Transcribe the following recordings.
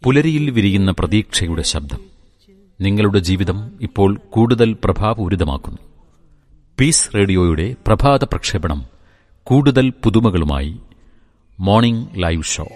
പുലരിയിൽ വിരിയുന്ന പ്രതീക്ഷയുടെ ശബ്ദം നിങ്ങളുടെ ജീവിതം ഇപ്പോൾ കൂടുതൽ പ്രഭാപൂരിതമാക്കുന്നു പീസ് റേഡിയോയുടെ പ്രഭാത പ്രക്ഷേപണം കൂടുതൽ പുതുമകളുമായി മോർണിംഗ് ലൈവ് ഷോ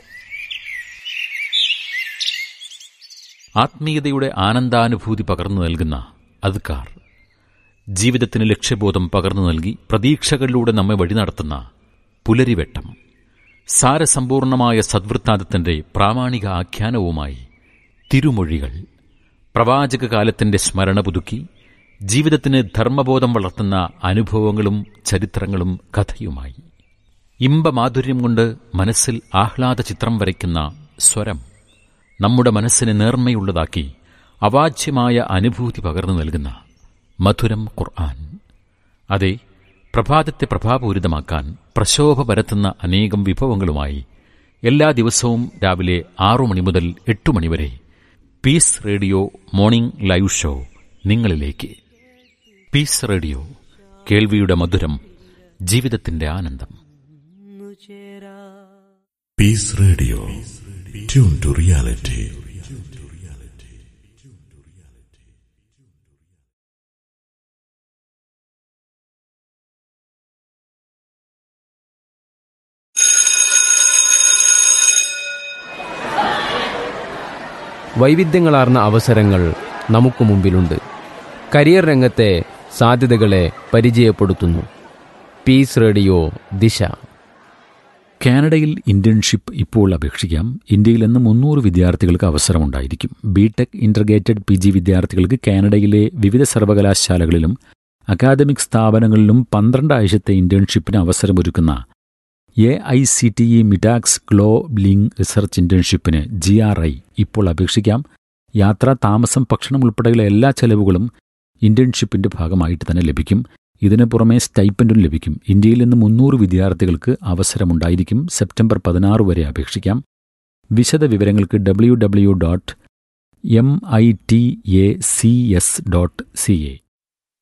ആത്മീയതയുടെ ആനന്ദാനുഭൂതി പകർന്നു നൽകുന്ന അദ്കാർ ജീവിതത്തിന് ലക്ഷ്യബോധം പകർന്നു നൽകി പ്രതീക്ഷകളിലൂടെ നമ്മെ വഴി നടത്തുന്ന പുലരിവെട്ടം സാരസമ്പൂർണമായ സദ്വൃത്താന്തത്തിന്റെ പ്രാമാണിക ആഖ്യാനവുമായി തിരുമൊഴികൾ പ്രവാചക കാലത്തിന്റെ സ്മരണ പുതുക്കി ജീവിതത്തിന് ധർമ്മബോധം വളർത്തുന്ന അനുഭവങ്ങളും ചരിത്രങ്ങളും കഥയുമായി ഇമ്പമാധുര്യം കൊണ്ട് മനസ്സിൽ ആഹ്ലാദ ചിത്രം വരയ്ക്കുന്ന സ്വരം നമ്മുടെ മനസ്സിനെ നേർമ്മയുള്ളതാക്കി അവാച്യമായ അനുഭൂതി പകർന്നു നൽകുന്ന മധുരം ഖുർആൻ അതെ പ്രഭാതത്തെ പ്രഭാപൂരിതമാക്കാൻ പ്രശോഭ പരത്തുന്ന അനേകം വിഭവങ്ങളുമായി എല്ലാ ദിവസവും രാവിലെ ആറു മണി മുതൽ എട്ട് മണിവരെ peace radio morning live show നിങ്ങളിലേക്ക് പീസ് റേഡിയോ കേൾവിയുടെ മധുരം ജീവിതത്തിന്റെ ആനന്ദം peace radio tune to reality വൈവിധ്യങ്ങളാർന്ന അവസരങ്ങൾ നമുക്ക് മുമ്പിലുണ്ട് കരിയർ രംഗത്തെ സാധ്യതകളെ പരിചയപ്പെടുത്തുന്നു പീസ് റേഡിയോ ദിശ കാനഡയിൽ ഇന്റേൺഷിപ്പ് ഇപ്പോൾ അപേക്ഷിക്കാം ഇന്ത്യയിൽ നിന്ന് മുന്നൂറ് വിദ്യാർത്ഥികൾക്ക് അവസരമുണ്ടായിരിക്കും ബിടെക് ഇന്റർഗ്രേറ്റഡ് പി ജി വിദ്യാർത്ഥികൾക്ക് കാനഡയിലെ വിവിധ സർവകലാശാലകളിലും അക്കാദമിക് സ്ഥാപനങ്ങളിലും പന്ത്രണ്ട് ആഴ്ചത്തെ ഇന്റേൺഷിപ്പിന് അവസരമൊരുക്കുന്ന A I C T E Mitacs globalink research ഇന്റേൺഷിപ്പിന് ജി ആർ ഐ ഇപ്പോൾ അപേക്ഷിക്കാം യാത്ര താമസം ഭക്ഷണം ഉൾപ്പെടെയുള്ള എല്ലാ ചെലവുകളും ഇന്റേൺഷിപ്പിന്റെ ഭാഗമായിട്ട് തന്നെ ലഭിക്കും ഇതിനു പുറമെ സ്റ്റൈപ്പൻഡും ലഭിക്കും ഇന്ത്യയിൽ നിന്ന് മുന്നൂറ് വിദ്യാർത്ഥികൾക്ക് അവസരമുണ്ടായിരിക്കും സെപ്റ്റംബർ പതിനാറ് വരെ അപേക്ഷിക്കാം വിശദ വിവരങ്ങൾക്ക് W W dot M I T A C S dot C A